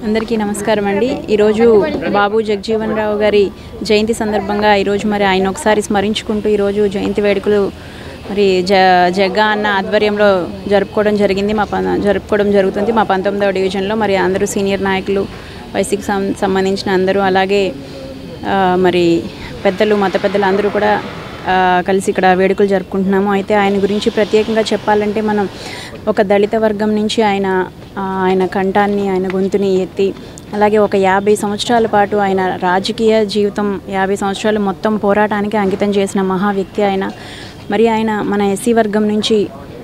అందరికీ నమస్కారం అండి ఈరోజు బాబు జగజీవన్ రావు గారి జయంతి సందర్భంగా ఈరోజు మరి ఆయన ఒకసారి స్మరించుకుంటూ ఈరోజు జయంతి వేడుకలు మరి జ జగ్గా అన్న ఆధ్వర్యంలో జరుపుకోవడం జరిగింది మా ప- జరుపుకోవడం జరుగుతుంది మా పంతొమ్మిదవ డివిజన్లో మరి అందరూ సీనియర్ నాయకులు వైసీకి సం సంబంధించిన అందరూ అలాగే ఆ, మరి పెద్దలు మత పెద్దలు అందరూ కూడా ఆ, కలిసి ఇక్కడ వేడుకలు జరుపుకుంటున్నాము అయితే ఆయన గురించి ప్రత్యేకంగా చెప్పాలంటే మనం ఒక దళిత వర్గం నుంచి ఆయన ఆ, ఆయన కంఠాన్ని ఆయన గొంతుని ఎత్తి అలాగే ఒక యాభై సంవత్సరాల పాటు ఆయన రాజకీయ జీవితం యాభై సంవత్సరాలు మొత్తం పోరాటానికి అంకితం చేసిన మహా వ్యక్తి ఆయన మరి ఆయన మన ఎస్సీ వర్గం నుంచి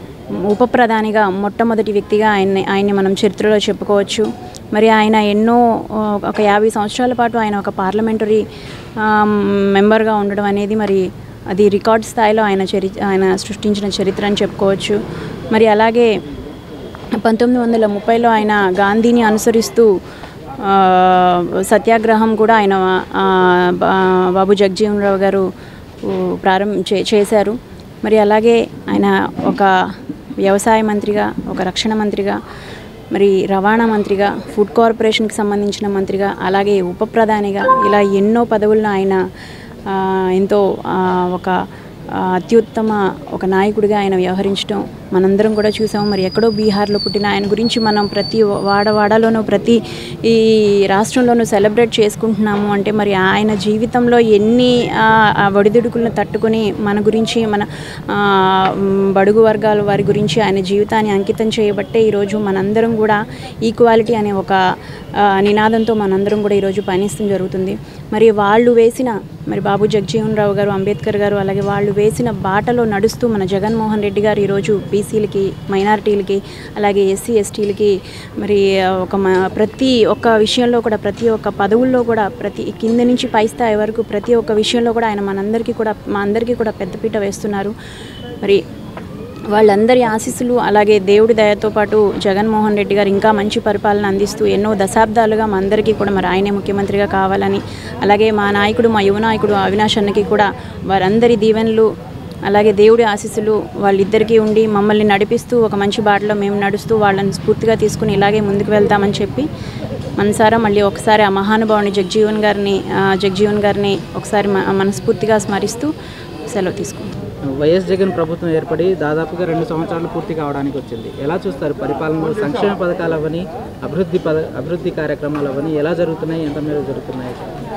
ఉప ప్రధానిగా మొట్టమొదటి వ్యక్తిగా ఆయన్ని ఆయన్ని మనం చరిత్రలో చెప్పుకోవచ్చు మరి ఆయన ఎన్నో ఆ, ఒక యాభై సంవత్సరాల పాటు ఆయన ఒక పార్లమెంటరీ ఆ, మెంబర్గా ఉండడం అనేది మరి అది రికార్డ్ స్థాయిలో ఆయన చరి ఆయన సృష్టించిన చరిత్ర అని చెప్పుకోవచ్చు మరి అలాగే పంతొమ్మిది వందల ముప్పైలో ఆయన గాంధీని అనుసరిస్తూ ఆ, సత్యాగ్రహం కూడా ఆయన ఆ, బా- బాబు జగజీవన్ రావు గారు ఊ, ప్రారంభ చే- చేశారు మరి అలాగే ఆయన ఒక వ్యవసాయ మంత్రిగా ఒక రక్షణ మంత్రిగా మరి రవాణా మంత్రిగా ఫుడ్ కార్పొరేషన్కి సంబంధించిన మంత్రిగా అలాగే ఉప ప్రధానిగా ఇలా ఎన్నో పదవులను ఆయన ఆ, ఎంతో ఆ, ఒక ఆ, అత్యుత్తమ ఒక నాయకుడిగా ఆయన వ్యవహరించడం మనందరం కూడా చూసాం మరి ఎక్కడో బీహార్లో పుట్టిన ఆయన గురించి మనం ప్రతి వాడవాడలోనూ ప్రతి ఈ రాష్ట్రంలోనూ సెలబ్రేట్ చేసుకుంటున్నాము అంటే మరి ఆయన జీవితంలో ఎన్ని ఆ, ఆ ఒడిదుడుకులను తట్టుకొని మన గురించి మన ఆ, మ్, బడుగు వర్గాల వారి గురించి ఆయన జీవితాన్ని అంకితం చేయబట్టే ఈరోజు మనందరం కూడా ఈక్వాలిటీ అనే ఒక ఆ, నినాదంతో మనందరం కూడా ఈరోజు పయనిస్తూ జరుగుతుంది మరి వాళ్ళు వేసిన మరి బాబు జగజీవన్ రావు గారు అంబేద్కర్ గారు అలాగే వాళ్ళు వేసిన బాటలో నడుస్తూ మన జగన్మోహన్ రెడ్డి గారు ఈరోజు బీసీలకి మైనారిటీలకి అలాగే ఎస్సీ ఎస్టీలకి మరి ఆ, ఒక మ- ప్రతి ఒక్క విషయంలో కూడా ప్రతి ఒక్క పదవుల్లో కూడా ప్రతి కింద నుంచి పై స్థాయి వరకు ప్రతి ఒక్క విషయంలో కూడా ఆయన మనందరికీ కూడా మా అందరికీ కూడా పెద్దపీట వేస్తున్నారు మరి వాళ్ళందరి ఆశీస్సులు అలాగే దేవుడి దయతో పాటు జగన్మోహన్ రెడ్డి గారు ఇంకా మంచి పరిపాలన అందిస్తూ ఎన్నో దశాబ్దాలుగా మా అందరికీ కూడా మరి ఆయనే ముఖ్యమంత్రిగా కావాలని అలాగే మా నాయకుడు మా యువ నాయకుడు అవినాష్ అన్నకి కూడా వారందరి దీవెనలు అలాగే దేవుడి ఆశీస్సులు వాళ్ళిద్దరికీ ఉండి మమ్మల్ని నడిపిస్తూ ఒక మంచి బాటలో మేము నడుస్తూ వాళ్ళని స్ఫూర్తిగా తీసుకుని ఇలాగే ముందుకు వెళ్తామని చెప్పి మనసారా మళ్ళీ ఒకసారి ఆ మహానుభావుని జగజీవన్ గారిని ఆ, జగజీవన్ గారిని ఒకసారి మ- మనస్ఫూర్తిగా స్మరిస్తూ సెలవు తీసుకుంటాం వైఎస్ జగన్ ప్రభుత్వం ఏర్పడి దాదాపుగా రెండు సంవత్సరాలు పూర్తి కావడానికి వచ్చింది ఎలా చూస్తారు పరిపాలనలో సంక్షేమ పథకాలు అవని అభివృద్ధి పద అభివృద్ధి కార్యక్రమాలు అవని ఎలా జరుగుతున్నాయి ఎంత మేరకు జరుగుతున్నాయి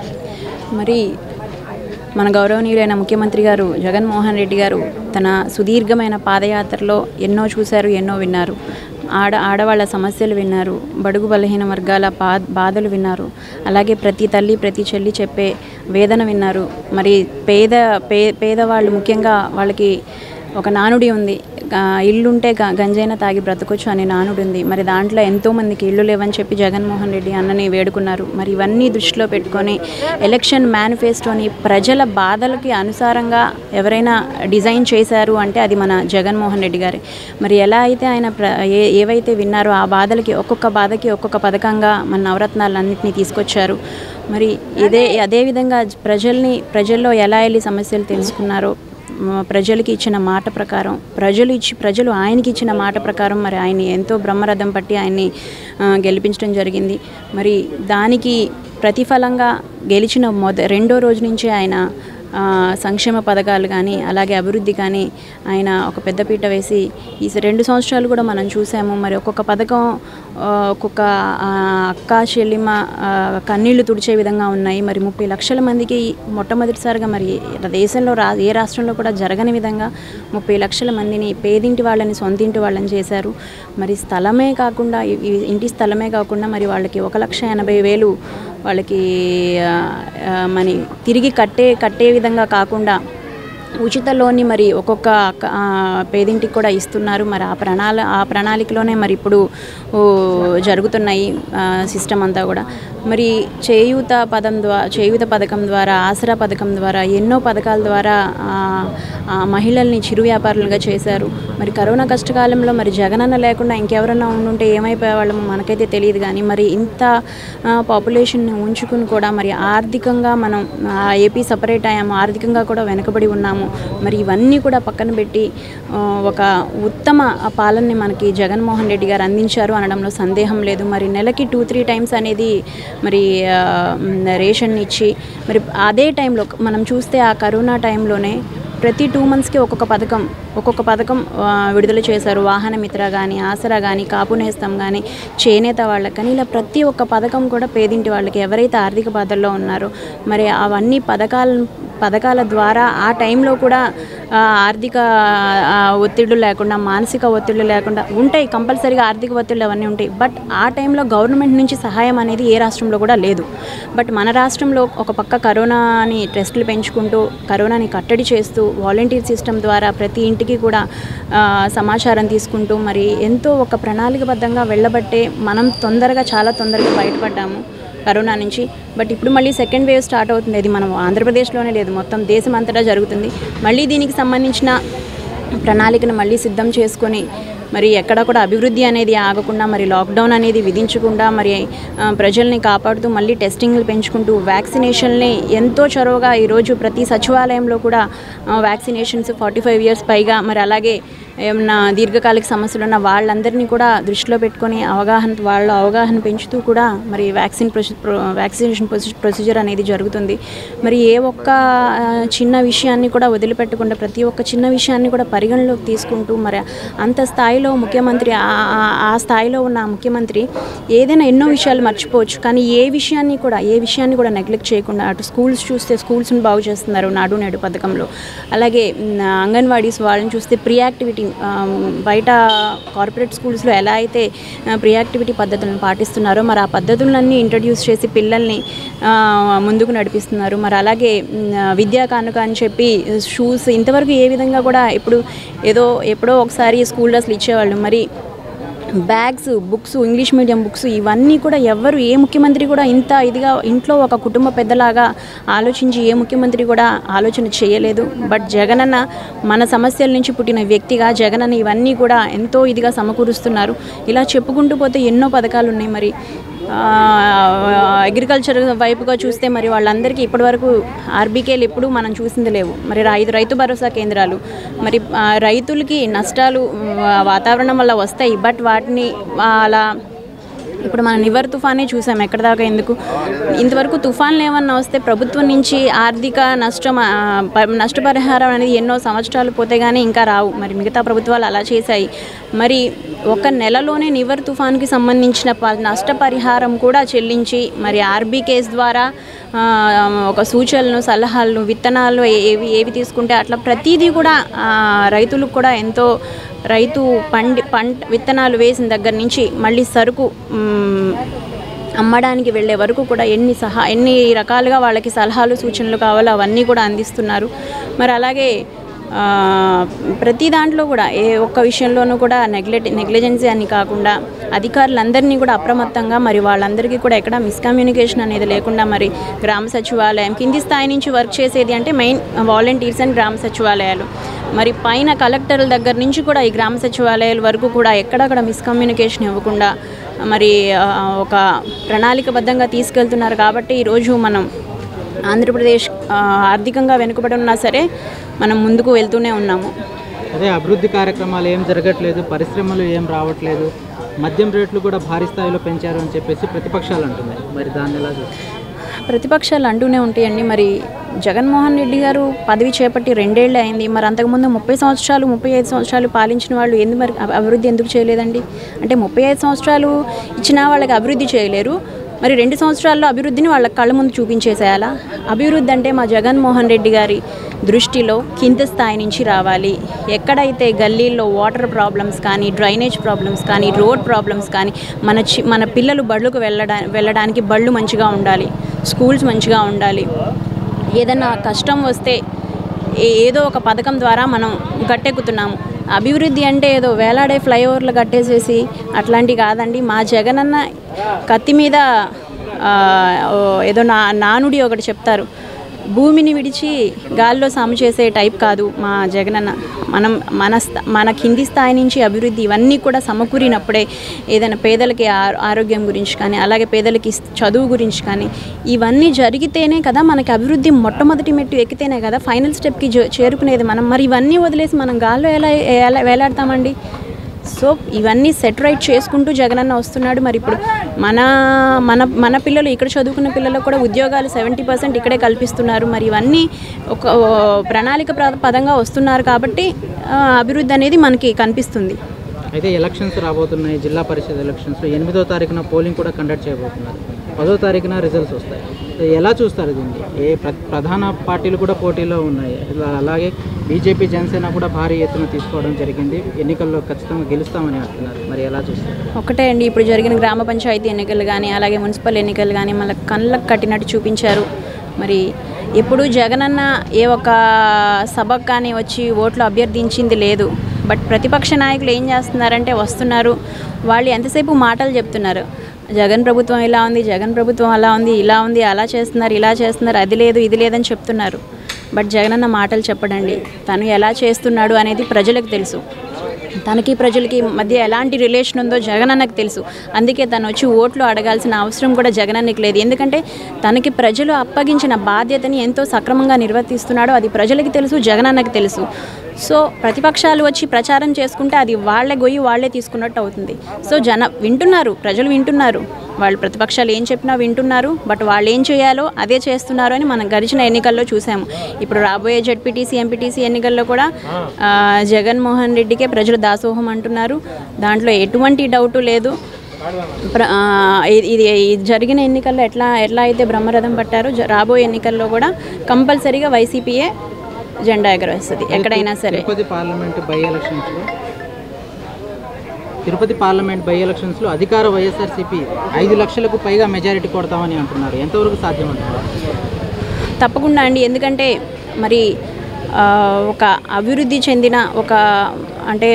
మరి మన గౌరవనీయులైన ముఖ్యమంత్రి గారు జగన్మోహన్ రెడ్డి గారు తన సుదీర్ఘమైన పాదయాత్రలో ఎన్నో చూశారు ఎన్నో విన్నారు ఆడ ఆడవాళ్ళ సమస్యలు విన్నారు బడుగు బలహీన వర్గాల బా బాధలు విన్నారు అలాగే ప్రతి తల్లి ప్రతి చెల్లి చెప్పే వేదన విన్నారు మరి పేద పే పేదవాళ్ళు ముఖ్యంగా వాళ్ళకి ఒక నానుడి ఉంది ఆ, ఇల్లుంటే గ గంజైనా తాగి బ్రతకొచ్చు అనే నానుడి ఉంది మరి దాంట్లో ఎంతోమందికి ఇల్లు లేవని చెప్పి జగన్మోహన్ రెడ్డి అన్నని వేడుకున్నారు మరి ఇవన్నీ దృష్టిలో పెట్టుకొని ఎలక్షన్ మేనిఫెస్టోని ప్రజల బాధలకి అనుసారంగా ఎవరైనా డిజైన్ చేశారు అంటే అది మన జగన్మోహన్ రెడ్డి గారే మరి ఎలా అయితే ఆయన ప్ర ఏ ఏవైతే విన్నారో ఆ బాధలకి ఒక్కొక్క బాధకి ఒక్కొక్క పథకంగా మన నవరత్నాలన్నింటినీ తీసుకొచ్చారు మరి ఇదే అదేవిధంగా ప్రజల్ని ప్రజల్లో ఎలా వెళ్ళి సమస్యలు తెలుసుకున్నారో మ, ప్రజలకి ఇచ్చిన మాట ప్రకారం ప్రజలు ఇచ్చి ప్రజలు ఆయనకి ఇచ్చిన మాట ప్రకారం మరి ఆయన్ని ఎంతో బ్రహ్మరథం పట్టి ఆయన్ని ఆ, గెలిపించడం జరిగింది మరి దానికి ప్రతిఫలంగా గెలిచిన మొద రెండో రోజు నుంచే ఆయన ఆ, సంక్షేమ పథకాలు కానీ అలాగే అభివృద్ధి కానీ ఆయన ఒక పెద్దపీట వేసి ఈ రెండు సంవత్సరాలు కూడా మనం చూసాము మరి ఒక్కొక్క పథకం ఆ, ఒక్కొక్క ఆ, అక్క చెల్లిమ ఆ, కన్నీళ్లు తుడిచే విధంగా ఉన్నాయి మరి ముప్పై లక్షల మందికి మొట్టమొదటిసారిగా మరి దేశంలో రా ఏ రాష్ట్రంలో కూడా జరగని విధంగా ముప్పై లక్షల మందిని పేదింటి వాళ్ళని సొంతింటి వాళ్ళని చేశారు మరి స్థలమే కాకుండా ఈ- ఈ ఇంటి స్థలమే కాకుండా మరి వాళ్ళకి ఒక లక్ష ఎనభై వేలు వాళ్ళకి ఆ, ఆ, మని తిరిగి కట్టే కట్టే విధంగా కాకుండా ఉచిత లోన్ని మరి ఒక్కొక్క క- ఆ, పేదింటికి కూడా ఇస్తున్నారు మరి ఆ ప్రణాళ ఆ ప్రణాళికలోనే మరి ఇప్పుడు ఓ, జరుగుతున్నాయి సిస్టమ్ అంతా కూడా మరి చేయూత పదం ద్వారా చేయూత పథకం ద్వారా ఆసరా పథకం ద్వారా ఎన్నో పథకాల ద్వారా ఆ, ఆ మహిళల్ని చిరు వ్యాపారులుగా చేశారు మరి కరోనా కష్టకాలంలో మరి జగనన్న లేకుండా ఇంకెవరన్నా ఉండుంటే ఏమైపోయే వాళ్ళము మనకైతే తెలియదు కానీ మరి ఇంత పాపులేషన్ని ఉంచుకుని కూడా మరి ఆర్థికంగా మనం ఆ, ఏపీ సపరేట్ అయ్యాము ఆర్థికంగా కూడా వెనుకబడి ఉన్నాము చూసాము మరి ఇవన్నీ కూడా పక్కన పెట్టి ఆ, ఒక ఉత్తమ పాలనని మనకి జగన్మోహన్ రెడ్డి గారు అందించారు అనడంలో సందేహం లేదు మరి నెలకి టూ త్రీ టైమ్స్ అనేది మరి ఆ, మ్, రేషన్ ఇచ్చి మరి అదే టైంలో మనం చూస్తే ఆ కరోనా టైంలోనే ప్రతి టూ మంత్స్కి ఒక్కొక్క పథకం ఒక్కొక్క పథకం ఆ, విడుదల చేశారు వాహన మిత్ర కానీ ఆసరా కానీ కాపు నేస్తం కానీ చేనేత వాళ్ళకి కానీ ఇలా ప్రతి ఒక్క పథకం కూడా పేదింటి వాళ్ళకి ఎవరైతే ఆర్థిక బాధల్లో ఉన్నారో మరి అవన్నీ పథకాల పథకాల ద్వారా ఆ టైంలో కూడా ఆ, ఆర్థిక ఆ, ఒత్తిళ్ళు లేకుండా మానసిక ఒత్తిళ్ళు లేకుండా ఉంటాయి కంపల్సరీగా ఆర్థిక ఒత్తిళ్ళు అవన్నీ ఉంటాయి బట్ ఆ టైంలో గవర్నమెంట్ నుంచి సహాయం అనేది ఏ రాష్ట్రంలో కూడా లేదు బట్ మన రాష్ట్రంలో ఒక పక్క కరోనాని టెస్టులు పెంచుకుంటూ కరోనాని కట్టడి చేస్తూ వాలంటీర్ సిస్టమ్ ద్వారా ప్రతి ఇంటికి కూడా ఆ, సమాచారం తీసుకుంటూ మరి ఎంతో ఒక ప్రణాళికబద్ధంగా వెళ్ళబట్టే మనం తొందరగా చాలా తొందరగా బయటపడ్డాము కరోనా నుంచి బట్ ఇప్పుడు మళ్ళీ సెకండ్ వేవ్ స్టార్ట్ అవుతుంది ఇది మనం ఆంధ్రప్రదేశ్లోనే లేదు మొత్తం దేశం అంతటా జరుగుతుంది మళ్ళీ దీనికి సంబంధించిన ప్రణాళికను మళ్ళీ సిద్ధం చేసుకొని మరి ఎక్కడ కూడా అభివృద్ధి అనేది ఆగకుండా మరి లాక్డౌన్ అనేది విధించకుండా మరి ఆ, ప్రజల్ని కాపాడుతూ మళ్ళీ టెస్టింగ్లు పెంచుకుంటూ వ్యాక్సినేషన్ని ఎంతో చొరవగా ఈరోజు ప్రతి సచివాలయంలో కూడా వ్యాక్సినేషన్స్ ఫార్టీ ఫైవ్ ఇయర్స్ పైగా మరి అలాగే ఏమన్నా దీర్ఘకాలిక సమస్యలు ఉన్న వాళ్ళందరినీ కూడా దృష్టిలో పెట్టుకొని అవగాహన వాళ్ళ అవగాహన పెంచుతూ కూడా మరి వ్యాక్సిన్ ప్రొసీ ప్రొ- వ్యాక్సినేషన్ ప్రొసీ- ప్రొసీజర్ అనేది జరుగుతుంది మరి ఏ ఒక్క ఆ, చిన్న విషయాన్ని కూడా వదిలిపెట్టకుండా ప్రతి ఒక్క చిన్న విషయాన్ని కూడా పరిగణలోకి తీసుకుంటూ మరి అంత స్థాయిలో ముఖ్యమంత్రి ఆ- ఆ- ఆ స్థాయిలో ఉన్న ఆ ముఖ్యమంత్రి ఏదైనా ఎన్నో విషయాలు మర్చిపోవచ్చు కానీ ఏ విషయాన్ని కూడా ఏ విషయాన్ని కూడా నెగ్లెక్ట్ చేయకుండా అటు స్కూల్స్ చూస్తే స్కూల్స్ని బాగు చేస్తున్నారు నాడు నేడు పథకంలో అలాగే మ్, అంగన్వాడీస్ వాళ్ళని చూస్తే ప్రీ యాక్టివిటీ ఆ, బయట కార్పొరేట్ స్కూల్స్లో ఎలా అయితే ప్రీ యాక్టివిటీ పద్ధతులను పాటిస్తున్నారో మరి ఆ పద్ధతులన్నీ ఇంట్రడ్యూస్ చేసి పిల్లల్ని ఆ, ముందుకు నడిపిస్తున్నారు మరి అలాగే మ్, విద్యా కానుక అని చెప్పి షూస్ ఇంతవరకు ఏ విధంగా కూడా ఇప్పుడు ఏదో ఎప్పుడో ఒకసారి స్కూల్ డ్రెస్లు ఇచ్చేవాళ్ళు మరి bags books English medium books ఇవన్నీ కూడా ఎవరు ఏ ముఖ్యమంత్రి కూడా ఇంత ఇదిగా ఇంట్లో ఒక కుటుంబ పెద్దలాగా ఆలోచించి ఏ ముఖ్యమంత్రి కూడా ఆలోచన చేయలేదు బట్ జగనన్న మన సమస్యల నుంచి పుట్టిన వ్యక్తిగా జగనన్న ఇవన్నీ కూడా ఎంతో ఇదిగా సమకూరుస్తున్నారు ఇలా చెప్పుకుంటూ పోతే ఎన్నో పథకాలు ఉన్నాయి మరి అగ్రికల్చర్ వైపుగా చూస్తే మరి వాళ్ళందరికీ ఇప్పటివరకు ఆర్బీకేలు ఎప్పుడు మనం చూసింది లేవు మరి ఐదు రైతు భరోసా కేంద్రాలు మరి ఆ, రైతులకి నష్టాలు ఆ, వాతావరణం వల్ల వస్తాయి బట్ వాటిని అలా ఇప్పుడు మనం నివర్ తుఫానే చూసాం ఎక్కడ దాకా ఎందుకు ఇంతవరకు తుఫాన్లు ఏమన్నా వస్తే ప్రభుత్వం నుంచి ఆర్థిక నష్టం ఆ, ప- నష్టపరిహారం అనేది ఎన్నో సంవత్సరాలు పోతే కానీ ఇంకా రావు మరి మిగతా ప్రభుత్వాలు అలా చేశాయి మరి ఒక నెలలోనే నివర్ తుఫాన్కి సంబంధించిన ప- నష్టపరిహారం కూడా చెల్లించి మరి ఆర్బీ కేస్ ద్వారా ఆ, ఒక సూచనలను సలహాలను విత్తనాలు ఏవి ఏవి తీసుకుంటే అట్లా ప్రతిదీ కూడా ఆ, రైతులకు కూడా ఎంతో రైతు పండి పంట విత్తనాలు వేసిన దగ్గర నుంచి మళ్ళీ సరుకు మ్, అమ్మడానికి వెళ్ళే వరకు కూడా ఎన్ని సహా ఎన్ని రకాలుగా వాళ్ళకి సలహాలు సూచనలు కావాలో అవన్నీ కూడా అందిస్తున్నారు మరి అలాగే ఆ, ప్రతి దాంట్లో కూడా ఏ ఒక్క విషయంలోనూ కూడా నెగ్లెట్ నెగ్లిజెన్సీ అని కాకుండా అధికారులందరినీ కూడా అప్రమత్తంగా మరి వాళ్ళందరికీ కూడా ఎక్కడ మిస్కమ్యూనికేషన్ అనేది లేకుండా మరి గ్రామ సచివాలయం కింది స్థాయి నుంచి వర్క్ చేసేది అంటే మెయిన్ వాలంటీర్స్ అండ్ గ్రామ సచివాలయాలు మరి పైన కలెక్టర్ల దగ్గర నుంచి కూడా ఈ గ్రామ సచివాలయాల వరకు కూడా ఎక్కడక్కడ మిస్కమ్యూనికేషన్ ఇవ్వకుండా మరి ఆ, ఒక ప్రణాళికబద్ధంగా తీసుకెళ్తున్నారు కాబట్టి ఈరోజు మనం ఆంధ్రప్రదేశ్ ఆ, ఆర్థికంగా వెనుకబడి ఉన్నా సరే మనం ముందుకు వెళ్తూనే ఉన్నాము అదే అభివృద్ధి కార్యక్రమాలు ఏం జరగట్లేదు పరిశ్రమలు ఏం రావట్లేదు మద్యం రేట్లు కూడా భారీ స్థాయిలో పెంచారు అని చెప్పేసి ప్రతిపక్షాలు అంటున్నాయి మరి దాన్ని ఎలా చూస్తారు ప్రతిపక్షాలు అంటూనే ఉంటాయండి మరి జగన్మోహన్ రెడ్డి గారు పదవి చేపట్టి రెండేళ్లే అయింది మరి అంతకుముందు ముప్పై సంవత్సరాలు ముప్పై ఐదు సంవత్సరాలు పాలించిన వాళ్ళు ఎందుకు మరి అభి- అభివృద్ధి ఎందుకు చేయలేదండి అంటే ముప్పై ఐదు సంవత్సరాలు ఇచ్చిన వాళ్ళకి అభివృద్ధి చేయలేరు మరి రెండు సంవత్సరాల్లో అభివృద్ధిని వాళ్ళ కళ్ళ ముందు చూపించేసేయాలా అభివృద్ధి అంటే మా జగన్మోహన్ రెడ్డి గారి దృష్టిలో కింద స్థాయి నుంచి రావాలి ఎక్కడైతే గల్లీల్లో వాటర్ ప్రాబ్లమ్స్ కానీ డ్రైనేజ్ ప్రాబ్లమ్స్ కానీ రోడ్ ప్రాబ్లమ్స్ కానీ మన చి మన పిల్లలు బళ్ళకు వెళ్ళడా వెళ్ళడానికి బళ్ళు మంచిగా ఉండాలి స్కూల్స్ మంచిగా ఉండాలి ఏదైనా కష్టం వస్తే ఏ- ఏదో ఒక పథకం ద్వారా మనం గట్టెక్కుతున్నాము అభివృద్ధి అంటే ఏదో వేలాడే ఫ్లైఓవర్లు కట్టేసేసి అట్లాంటివి కాదండి మా జగనన్న కత్తి మీద ఆ, ఓ ఏదో నా నానుడి ఒకటి చెప్తారు భూమిని విడిచి గాల్లో సాము చేసే టైప్ కాదు మా జగనన్న మనం మన స్థా మన కింది స్థాయి నుంచి అభివృద్ధి ఇవన్నీ కూడా సమకూరినప్పుడే ఏదైనా పేదలకి ఆ- ఆరోగ్యం గురించి కానీ అలాగే పేదలకి స్- చదువు గురించి కానీ ఇవన్నీ జరిగితేనే కదా మనకి అభివృద్ధి మొట్టమొదటి మెట్టు ఎక్కితేనే కదా ఫైనల్ స్టెప్కి జ- చేరుకునేది మనం మరి ఇవన్నీ వదిలేసి మనం గాల్లో ఎలా ఎలా వేలాడతామండి సో ఇవన్నీ సెట్ రైట్ చేసుకుంటూ జగనన్న వస్తున్నాడు మరి ఇప్పుడు మన మన మన పిల్లలు ఇక్కడ చదువుకున్న పిల్లలకు కూడా ఉద్యోగాలు సెవెంటీ పర్సెంట్ ఇక్కడే కల్పిస్తున్నారు మరి ఇవన్నీ ఒక ఓ, ప్రణాళిక ప్ర- పదంగా వస్తున్నారు కాబట్టి ఆ, అభివృద్ధి అనేది మనకి కనిపిస్తుంది అయితే ఎలక్షన్స్ రాబోతున్నాయి జిల్లా పరిషత్ ఎలక్షన్స్లో ఎనిమిదో తారీఖున పోలింగ్ కూడా కండక్ట్ చేయబోతున్నారు పదో తారీఖున రిజల్ట్స్ వస్తాయి సో ఎలా చూస్తారు దీన్ని ఏ ప్ర- ప్రధాన పార్టీలు కూడా పోటీలో ఉన్నాయి ఇలా అలాగే బీజేపీ జనసేన కూడా భారీ ఎత్తున తీసుకోవడం జరిగింది ఎన్నికల్లో ఖచ్చితంగా గెలుస్తామని అంటున్నారు మరి ఎలా చూస్తారు ఒకటే అండి ఇప్పుడు జరిగిన గ్రామ పంచాయతీ ఎన్నికలు కానీ అలాగే మున్సిపల్ ఎన్నికలు కానీ మన కళ్ళకు కట్టినట్టు చూపించారు మరి ఎప్పుడు జగనన్న ఏ ఒక సభకు కానీ వచ్చి ఓట్లు అభ్యర్థించింది లేదు బట్ ప్రతిపక్ష నాయకులు ఏం చేస్తున్నారంటే వస్తున్నారు వాళ్ళు ఎంతసేపు మాటలు చెప్తున్నారు జగన్ ప్రభుత్వం ఇలా ఉంది జగన్ ప్రభుత్వం అలా ఉంది ఇలా ఉంది అలా చేస్తున్నారు ఇలా చేస్తున్నారు అది లేదు ఇది లేదని చెప్తున్నారు బట్ జగనన్న మాటలు చెప్పడండి తను ఎలా చేస్తున్నాడు అనేది ప్రజలకు తెలుసు తనకి ప్రజలకి మధ్య ఎలాంటి రిలేషన్ ఉందో జగనన్నకు తెలుసు అందుకే తను వచ్చి ఓట్లు అడగాల్సిన అవసరం కూడా జగనన్నకి లేదు ఎందుకంటే తనకి ప్రజలు అప్పగించిన బాధ్యతని ఎంతో సక్రమంగా నిర్వర్తిస్తున్నాడో అది ప్రజలకి తెలుసు జగనన్నకి తెలుసు సో ప్రతిపక్షాలు వచ్చి ప్రచారం చేసుకుంటే అది వాళ్ళే గొయ్యి వాళ్ళే తీసుకున్నట్టు అవుతుంది సో జన వింటున్నారు ప్రజలు వింటున్నారు వాళ్ళు ప్రతిపక్షాలు ఏం చెప్పినా వింటున్నారు బట్ వాళ్ళు ఏం చేయాలో అదే చేస్తున్నారు అని మనం గడిచిన ఎన్నికల్లో చూసాము ఇప్పుడు రాబోయే జడ్పీటీసీ ఎంపీటీసీ ఎన్నికల్లో కూడా ఆ, జగన్మోహన్ రెడ్డికే ప్రజలు దాసోహం అంటున్నారు దాంట్లో ఎటువంటి డౌటు లేదు ప్ర- ఆ, ఇది ఇది ఇది జరిగిన ఎన్నికల్లో ఎట్లా ఎట్లా అయితే బ్రహ్మరథం పట్టారో జ- రాబోయే ఎన్నికల్లో కూడా కంపల్సరీగా వైసీపీయే జెండా ఎగరవేస్తుంది ఎక్కడైనా సరే తిరుపతి పార్లమెంట్ బై ఎలక్షన్స్లో తిరుపతి పార్లమెంట్ బై ఎలక్షన్స్లో అధికార వైఎస్ఆర్సీపీ ఐదు లక్షలకు పైగా మెజారిటీ కొడతామని అంటున్నారు ఎంతవరకు సాధ్యం అంటున్నారు తప్పకుండా అండి ఎందుకంటే మరి ఆ, ఒక అభివృద్ధి చెందిన ఒక అంటే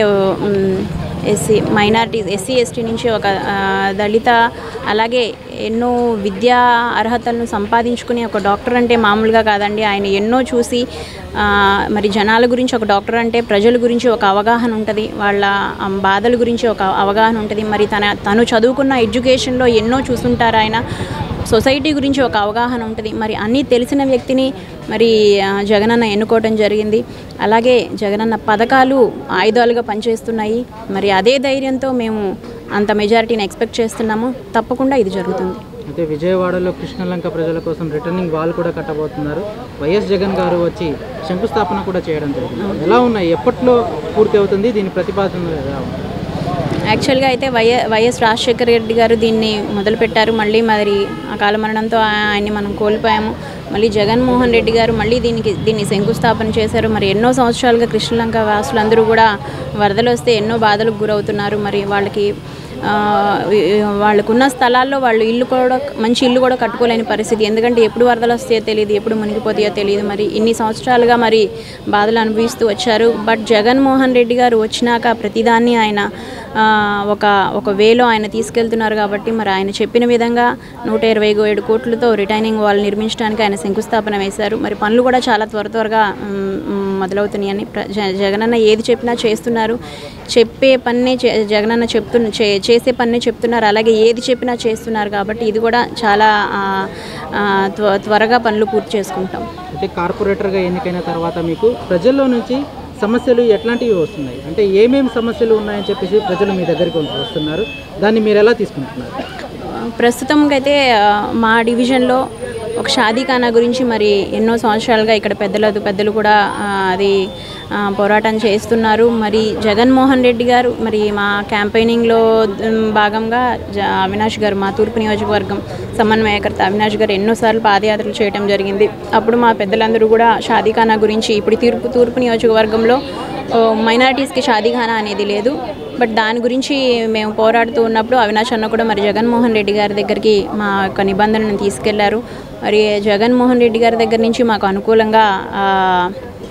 ఎస్సీ మైనారిటీస్ ఎస్సీ ఎస్టీ నుంచి ఒక ఆ, దళిత అలాగే ఎన్నో విద్యా అర్హతలను సంపాదించుకుని ఒక డాక్టర్ అంటే మామూలుగా కాదండి ఆయన ఎన్నో చూసి ఆ, మరి జనాల గురించి ఒక డాక్టర్ అంటే ప్రజల గురించి ఒక అవగాహన ఉంటుంది వాళ్ళ ఆ, బాధల గురించి ఒక అవగాహన ఉంటుంది మరి తన తను చదువుకున్న ఎడ్యుకేషన్లో ఎన్నో చూసుంటారు ఆయన సొసైటీ గురించి ఒక అవగాహన ఉంటుంది మరి అన్నీ తెలిసిన వ్యక్తిని మరి ఆ, జగనన్న ఎన్నుకోవడం జరిగింది అలాగే జగనన్న పథకాలు ఆయుధాలుగా పనిచేస్తున్నాయి మరి అదే ధైర్యంతో మేము అంత మెజారిటీని ఎక్స్పెక్ట్ చేస్తున్నాము తప్పకుండా ఇది జరుగుతుంది అయితే విజయవాడలో కృష్ణలంక ప్రజల కోసం రిటర్నింగ్ వాల్ కూడా కట్టబోతున్నారు వైఎస్ జగన్ గారు వచ్చి శంకుస్థాపన కూడా చేయడం జరిగింది ఎలా ఉన్నాయి ఎప్పట్లో పూర్తి అవుతుంది దీని ప్రతిపాదన ఎలా ఉంది యాక్చువల్గా అయితే వైఎ వైఎస్ రాజశేఖర రెడ్డి గారు దీన్ని మొదలుపెట్టారు మళ్ళీ మరి ఆ కాలమరణంతో ఆయన్ని మనం కోల్పోయాము మళ్ళీ జగన్మోహన్ రెడ్డి గారు మళ్ళీ దీనికి దీన్ని శంకుస్థాపన చేశారు మరి ఎన్నో సంవత్సరాలుగా కృష్ణలంక వాసులందరూ కూడా వరదలు వస్తే ఎన్నో బాధలకు గురవుతున్నారు మరి వాళ్ళకి ఆ, వి- వాళ్ళకున్న స్థలాల్లో వాళ్ళు ఇల్లు కూడా మంచి ఇల్లు కూడా కట్టుకోలేని పరిస్థితి ఎందుకంటే ఎప్పుడు వరదలు వస్తాయో తెలియదు ఎప్పుడు మునిగిపోతాయో తెలియదు మరి ఇన్ని సంవత్సరాలుగా మరి బాధలు అనుభవిస్తూ వచ్చారు బట్ జగన్మోహన్ రెడ్డి గారు వచ్చినాక ప్రతిదాన్ని ఆయన ఆ, ఒక ఒక వేలో ఆయన తీసుకెళ్తున్నారు కాబట్టి మరి ఆయన చెప్పిన విధంగా నూట ఇరవై ఏడు కోట్లతో రిటైనింగ్ వాల్ నిర్మించడానికి ఆయన శంకుస్థాపన వేశారు మరి పనులు కూడా చాలా త్వర త్వరగా మ్, మ్, మొదలవుతున్నాయని ప్ర- జ- జగనన్న ఏది చెప్పినా చేస్తున్నారు చెప్పే పన్నే చే- జగనన్న చెప్తున్న చే- చేసే పన్నే చెప్తున్నారు అలాగే ఏది చెప్పినా చేస్తున్నారు కాబట్టి ఇది కూడా చాలా ఆ, ఆ, త్వ- త్వరగా పనులు పూర్తి చేసుకుంటాం అయితే కార్పొరేటర్గా ఎన్నికైన తర్వాత మీకు ప్రజల్లో నుంచి సమస్యలు ఎట్లాంటివి వస్తున్నాయి అంటే ఏమేమి సమస్యలు ఉన్నాయని చెప్పేసి ప్రజలు మీ దగ్గరికి వస్తున్నారు దాన్ని మీరు ఎలా తీసుకుంటున్నారు ప్రస్తుతంకైతే ఆ, మా డివిజన్లో ఒక షాదీఖానా గురించి మరి ఎన్నో సంవత్సరాలుగా ఇక్కడ పెద్దలు పెద్దలు కూడా ఆ, అది ఆ, పోరాటం చేస్తున్నారు మరి జగన్మోహన్ రెడ్డి గారు మరి మా క్యాంపెయినింగ్లో ఉమ్, భాగంగా జ- అవినాష్ గారు మా తూర్పు నియోజకవర్గం సమన్వయకర్త అవినాష్ గారు ఎన్నోసార్లు పాదయాత్రలు చేయడం జరిగింది అప్పుడు మా పెద్దలందరూ కూడా షాదీఖానా గురించి ఇప్పుడు తూర్పు తూర్పు నియోజకవర్గంలో ఓ, మైనారిటీస్కి షాదీఖానా అనేది లేదు బట్ దాని గురించి మేము పోరాడుతూ ఉన్నప్పుడు అవినాష్ అన్న కూడా మరి జగన్మోహన్ రెడ్డి గారి దగ్గరికి మా యొక్క నిబంధనలను తీసుకెళ్లారు మరి జగన్మోహన్ రెడ్డి గారి దగ్గర నుంచి మాకు అనుకూలంగా ఆ,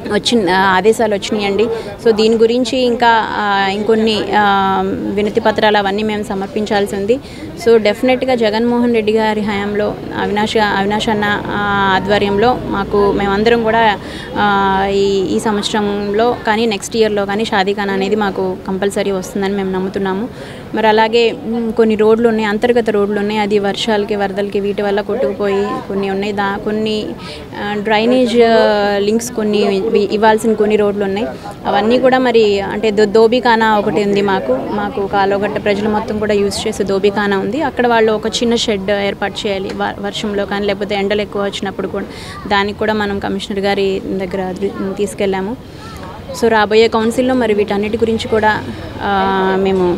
వచ్చి ఆదేశాలు వచ్చినాయండి సో దీని గురించి ఇంకా ఆ, ఇంకొన్ని ఆ, వినతి పత్రాలు అవన్నీ మేము సమర్పించాల్సి ఉంది సో డెఫినెట్గా జగన్మోహన్ రెడ్డి గారి హయాంలో అవినాష్ అవినాష్ అన్న ఆ, ఆధ్వర్యంలో మాకు మేమందరం కూడా ఆ, ఈ ఈ సంవత్సరంలో కానీ నెక్స్ట్ ఇయర్లో కానీ షాదీఖాన్ అనేది మాకు కంపల్సరీ వస్తుందని మేము నమ్ముతున్నాము మరి అలాగే మ్, కొన్ని రోడ్లు ఉన్నాయి అంతర్గత రోడ్లు ఉన్నాయి అది వర్షాలకి వరదలకి వీటి వల్ల కొట్టుకుపోయి కొన్ని ఉన్నాయి దా కొన్ని ఆ, డ్రైనేజ్ ఆ, లింక్స్ కొన్ని ఇవి- ఇవ్వాల్సిన కొన్ని రోడ్లు ఉన్నాయి అవన్నీ కూడా మరి అంటే దో దోబిఖానా ఒకటి ఉంది మాకు మాకు కాలోగట్ట ప్రజలు మొత్తం కూడా యూజ్ చేసే దోబిఖానా ఉంది అక్కడ వాళ్ళు ఒక చిన్న షెడ్ ఏర్పాటు చేయాలి వ- వర్షంలో కానీ లేకపోతే ఎండలు ఎక్కువ వచ్చినప్పుడు కూడా దానికి కూడా మనం కమిషనర్ గారి దగ్గర దృ- తీసుకెళ్ళాము సో రాబోయే కౌన్సిల్లో మరి వీటన్నిటి గురించి కూడా ఆ, మేము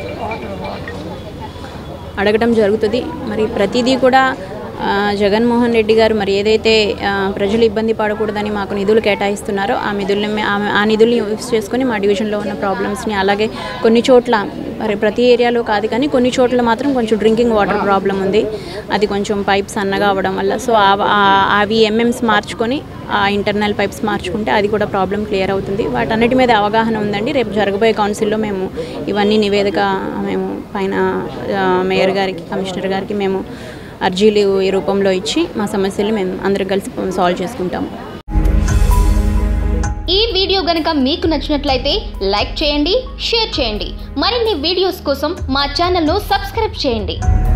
అడగడం జరుగుతుంది మరి ప్రతిదీ కూడా ఆ, జగన్మోహన్ రెడ్డి గారు మరి ఏదైతే ఆ, ప్రజలు ఇబ్బంది పడకూడదని మాకు నిధులు కేటాయిస్తున్నారో ఆ నిధుల్ని మే- ఆ- ఆ నిధుల్ని యూస్ చేసుకొని మా డివిజన్లో ఉన్న ప్రాబ్లమ్స్ని అలాగే కొన్ని చోట్ల మరి ప్రతి ఏరియాలో కాదు కానీ కొన్ని చోట్ల మాత్రం కొంచెం డ్రింకింగ్ వాటర్ ప్రాబ్లం ఉంది అది కొంచెం పైప్స్ సన్నగా అవ్వడం వల్ల సో ఆ- ఆ- అవి ఎంఎంస్ మార్చుకొని ఆ ఇంటర్నల్ పైప్స్ మార్చుకుంటే అది కూడా ప్రాబ్లం క్లియర్ అవుతుంది వాటన్నిటి మీద అవగాహన ఉందండి రేపు జరగబోయే కౌన్సిల్లో మేము ఇవన్నీ నివేదిక మేము పైన ఆ, మేయర్ గారికి కమిషనర్ గారికి మేము అర్జీలు ఈ రూపంలో ఇచ్చి మా సమస్యలు మేము అందరం కలిసి సాల్వ్ చేసుకుంటాము ఈ వీడియో గనక మీకు నచ్చినట్లయితే లైక్ చేయండి షేర్ చేయండి మరిన్ని వీడియోస్ కోసం మా ఛానల్ను సబ్స్క్రైబ్ చేయండి